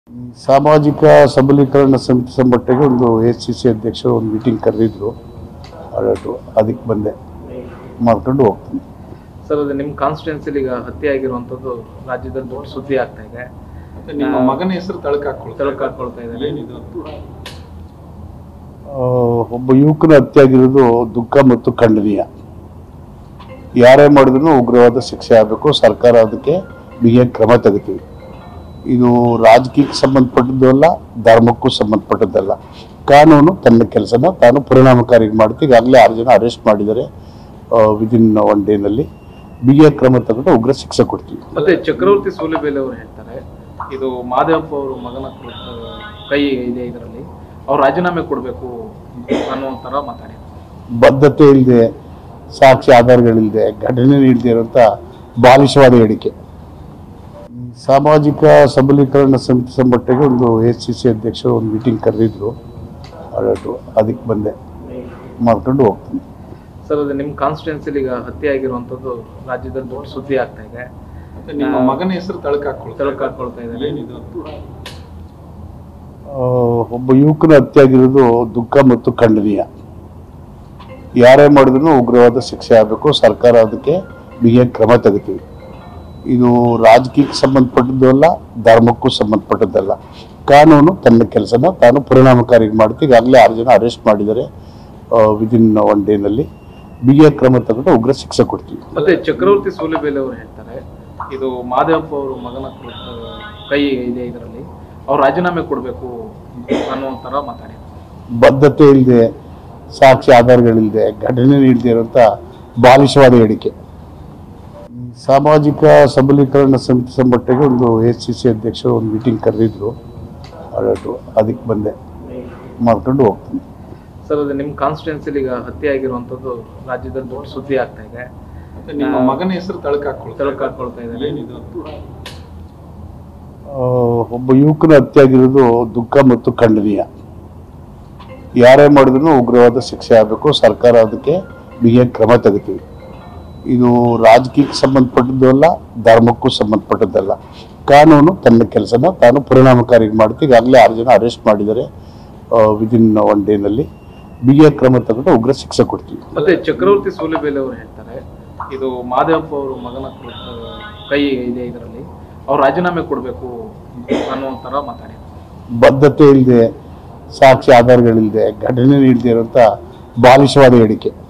ಸಾಮಾಜಿಕ ಸಬಲೀಕರಣ ಸಮಿತಿ ಸಂಘಟನೆಗೆ ಒಂದು ಎಸ್ ಸಿ ಸಿ ಅಧ್ಯಕ್ಷರು ಒಂದು ಮೀಟಿಂಗ್ ಕರೆದಿದ್ರು ಅಷ್ಟು ಅದಕ್ಕೆ ಬಂದೆ ಮಾಡ್ಕೊಂಡು ಹೋಗ್ತೀನಿ ಸರ್ ಅದು ನಿಮ್ಮ ಕಾನ್ಸ್ಟಿಟ್ಯೂನ್ಸಿಲಿ ಈಗ ಹತ್ಯೆ ಆಗಿರುವಂಥದ್ದು ರಾಜ್ಯದಲ್ಲಿ ದೊಡ್ಡ ಸುದ್ದಿ ಆಗ್ತಾ ಇದೆ ಮತ್ತೆ ನಿಮ್ಮ ಮಗನ ಹೆಸರು ತಳಕ ಹಾಕೊಳ್ತಾರೆ ತಳಕು ಹಾಕೊಳ್ತಾ ಇದ್ದಾರೆ ಏನಿದು ಆ, ಒಬ್ಬ ಯುವಕನ ಹತ್ಯೆ ಆಗಿರೋದು ದುಃಖ ಮತ್ತು ಖಂಡನೀಯ ಯಾರೇ ಮಾಡಿದ್ರು ಉಗ್ರವಾದ ಶಿಕ್ಷೆ ಆಗಬೇಕು ಸರ್ಕಾರ ಅದಕ್ಕೆ ಬಿಗಿಯ ಕ್ರಮ ತೆಗಿತೀವಿ ಇದು ರಾಜಕೀಯಕ್ಕೆ ಸಂಬಂಧಪಟ್ಟದ್ದು ಅಲ್ಲ ಧರ್ಮಕ್ಕೂ ಸಂಬಂಧಪಟ್ಟದ್ದಲ್ಲ ಕಾನೂನು ತನ್ನ ಕೆಲಸನ ತಾನು ಪರಿಣಾಮಕಾರಿ ಮಾಡುತ್ತೆ ಈಗಾಗಲೇ ಆರು ಜನ ಅರೆಸ್ಟ್ ಮಾಡಿದ್ದಾರೆ ವಿದಿನ್ ಒನ್ ಡೇನಲ್ಲಿ ಬಿಗಿಯ ಕ್ರಮ ತಗೊಂಡು ಉಗ್ರ ಶಿಕ್ಷೆ ಕೊಡ್ತೀವಿ ಮತ್ತೆ ಚಕ್ರವರ್ತಿ ಸೂಲಿಬೇಲಿ ಅವರು ಹೇಳ್ತಾರೆ ಇದು ಮಾದೇವಪ್ಪ ಅವರು ಮಗನ ಕುರಿತ ಕೈ ಇದೆ ಇದರಲ್ಲಿ ಅವ್ರು ರಾಜೀನಾಮೆ ಕೊಡಬೇಕು ಅನ್ನೋ ಥರ ಮಾತಾಡಿ ಬದ್ಧತೆ ಇಲ್ಲದೆ ಸಾಕ್ಷಿ ಆಧಾರಗಳಿಲ್ಲದೆ ಘಟನೆ ನೀಡದೆ ಇರುವಂತ ಬಾಲಿಶವಾದ ಹೇಳಿಕೆ ಈ ಸಾಮಾಜಿಕ ಸಬಲೀಕರಣ ಸಮಿತಿ ಸಂಘಟನೆಗೆ ಒಂದು ಎಸ್ ಸಿ ಸಿ ಅಧ್ಯಕ್ಷರು ಒಂದು ಮೀಟಿಂಗ್ ಕರೆದಿದ್ರು ಅಷ್ಟು ಅದಕ್ಕೆ ಬಂದೆ ಮಾಡ್ಕೊಂಡು ಹೋಗ್ತೀನಿ ಸರ್ ಅದು ನಿಮ್ಮ ಕಾನ್ಸ್ಟಿಟ್ಯೂನ್ಸಿಲಿ ಈಗ ಹತ್ಯೆ ಆಗಿರುವಂಥದ್ದು ರಾಜ್ಯದಲ್ಲಿ ದೊಡ್ಡ ಸುದ್ದಿ ಆಗ್ತಾ ಇದೆ ಮತ್ತೆ ನಿಮ್ಮ ಮಗನ ಹೆಸರು ತಳಕ ಹಾಕೊಳ್ತಾರೆ ತಳಕು ಹಾಕೊಳ್ತಾ ಇದ್ದಾರೆ ಏನಿದು ಆ, ಒಬ್ಬ ಯುವಕನ ಹತ್ಯೆ ಆಗಿರೋದು ದುಃಖ ಮತ್ತು ಖಂಡನೀಯ ಯಾರೇ ಮಾಡಿದ್ರು ಉಗ್ರವಾದ ಶಿಕ್ಷೆ ಆಗಬೇಕು ಸರ್ಕಾರ ಅದಕ್ಕೆ ಬಿಗಿಯ ಕ್ರಮ ತೆಗಿತೀವಿ ಇದು ರಾಜಕೀಯಕ್ಕೆ ಸಂಬಂಧಪಟ್ಟದ್ದು ಅಲ್ಲ ಧರ್ಮಕ್ಕೂ ಸಂಬಂಧಪಟ್ಟದ್ದಲ್ಲ ಕಾನೂನು ತನ್ನ ಕೆಲಸನ ತಾನು ಪರಿಣಾಮಕಾರಿ ಮಾಡುತ್ತೆ ಈಗಾಗಲೇ ಆರು ಜನ ಅರೆಸ್ಟ್ ಮಾಡಿದ್ದಾರೆ ವಿದಿನ್ ಒನ್ ಡೇನಲ್ಲಿ ಬಿಗಿಯ ಕ್ರಮ ತಗೊಂಡು ಉಗ್ರ ಶಿಕ್ಷೆ ಕೊಡ್ತೀವಿ ಮತ್ತೆ ಚಕ್ರವರ್ತಿ ಸೂಲಿಬೇಲಿ ಅವರು ಹೇಳ್ತಾರೆ ಇದು ಮಾದೇವಪ್ಪ ಅವರು ಮಗನ ಕುರಿತ ಕೈ ಇದೆ ಇದರಲ್ಲಿ ಅವ್ರು ರಾಜೀನಾಮೆ ಕೊಡಬೇಕು ಅನ್ನೋ ಥರ ಮಾತಾಡಿ ಬದ್ಧತೆ ಇಲ್ಲದೆ ಸಾಕ್ಷಿ ಆಧಾರಗಳಿಲ್ಲದೆ ಘಟನೆ ನೀಡದೆ ಇರುವಂತ ಬಾಲಿಶವಾದ ಹೇಳಿಕೆ ಈ ಸಾಮಾಜಿಕ ಸಬಲೀಕರಣ ಸಮಿತಿ ಸಂಘಟನೆಗೆ ಒಂದು ಎಸ್ ಸಿ ಸಿ ಅಧ್ಯಕ್ಷರು ಒಂದು ಮೀಟಿಂಗ್ ಕರೆದಿದ್ರು ಅಷ್ಟು ಅದಕ್ಕೆ ಬಂದೆ ಮಾಡ್ಕೊಂಡು ಹೋಗ್ತೀನಿ ಸರ್ ಅದು ನಿಮ್ಮ ಕಾನ್ಸ್ಟಿಟ್ಯೂನ್ಸಿಲಿ ಈಗ ಹತ್ಯೆ ಆಗಿರುವಂಥದ್ದು ರಾಜ್ಯದಲ್ಲಿ ದೊಡ್ಡ ಸುದ್ದಿ ಆಗ್ತಾ ಇದೆ ಮತ್ತೆ ನಿಮ್ಮ ಮಗನ ಹೆಸರು ತಳಕ ಹಾಕೊಳ್ತಾರೆ ತಳಕು ಹಾಕೊಳ್ತಾ ಇದ್ದಾರೆ ಏನಿದು ಆ, ಒಬ್ಬ ಯುವಕನ ಹತ್ಯೆ ಆಗಿರೋದು ದುಃಖ ಮತ್ತು ಖಂಡನೀಯ ಯಾರೇ ಮಾಡಿದ್ರು ಉಗ್ರವಾದ ಶಿಕ್ಷೆ ಆಗಬೇಕು ಸರ್ಕಾರ ಅದಕ್ಕೆ ಬಿಗಿಯ ಕ್ರಮ ತೆಗಿತೀವಿ ಇದು ರಾಜಕೀಯಕ್ಕೆ ಸಂಬಂಧಪಟ್ಟದ್ದು ಅಲ್ಲ ಧರ್ಮಕ್ಕೂ ಸಂಬಂಧಪಟ್ಟದ್ದಲ್ಲ ಕಾನೂನು ತನ್ನ ಕೆಲಸನ ತಾನು ಪರಿಣಾಮಕಾರಿ ಮಾಡುತ್ತೆ ಈಗಾಗಲೇ ಆರು ಜನ ಅರೆಸ್ಟ್ ಮಾಡಿದ್ದಾರೆ ವಿದಿನ್ ಒನ್ ಡೇನಲ್ಲಿ ಬಿಗಿಯ ಕ್ರಮ ತಗೊಂಡು ಉಗ್ರ ಶಿಕ್ಷೆ ಕೊಡ್ತೀವಿ ಮತ್ತೆ ಚಕ್ರವರ್ತಿ ಸೂಲಿಬೇಲಿ ಅವರು ಹೇಳ್ತಾರೆ ಇದು ಮಾದೇವಪ್ಪ ಅವರು ಮಗನ ಕುರಿತ ಕೈ ಇದೆ ಇದರಲ್ಲಿ ಅವ್ರು ರಾಜೀನಾಮೆ ಕೊಡಬೇಕು ಅನ್ನೋ ಥರ ಮಾತಾಡಿ ಬದ್ಧತೆ ಇಲ್ಲದೆ ಸಾಕ್ಷಿ ಆಧಾರಗಳಿಲ್ಲದೆ ಘಟನೆ ನೀಡದೆ ಇರುವಂತ ಬಾಲಿಶವಾದ ಹೇಳಿಕೆ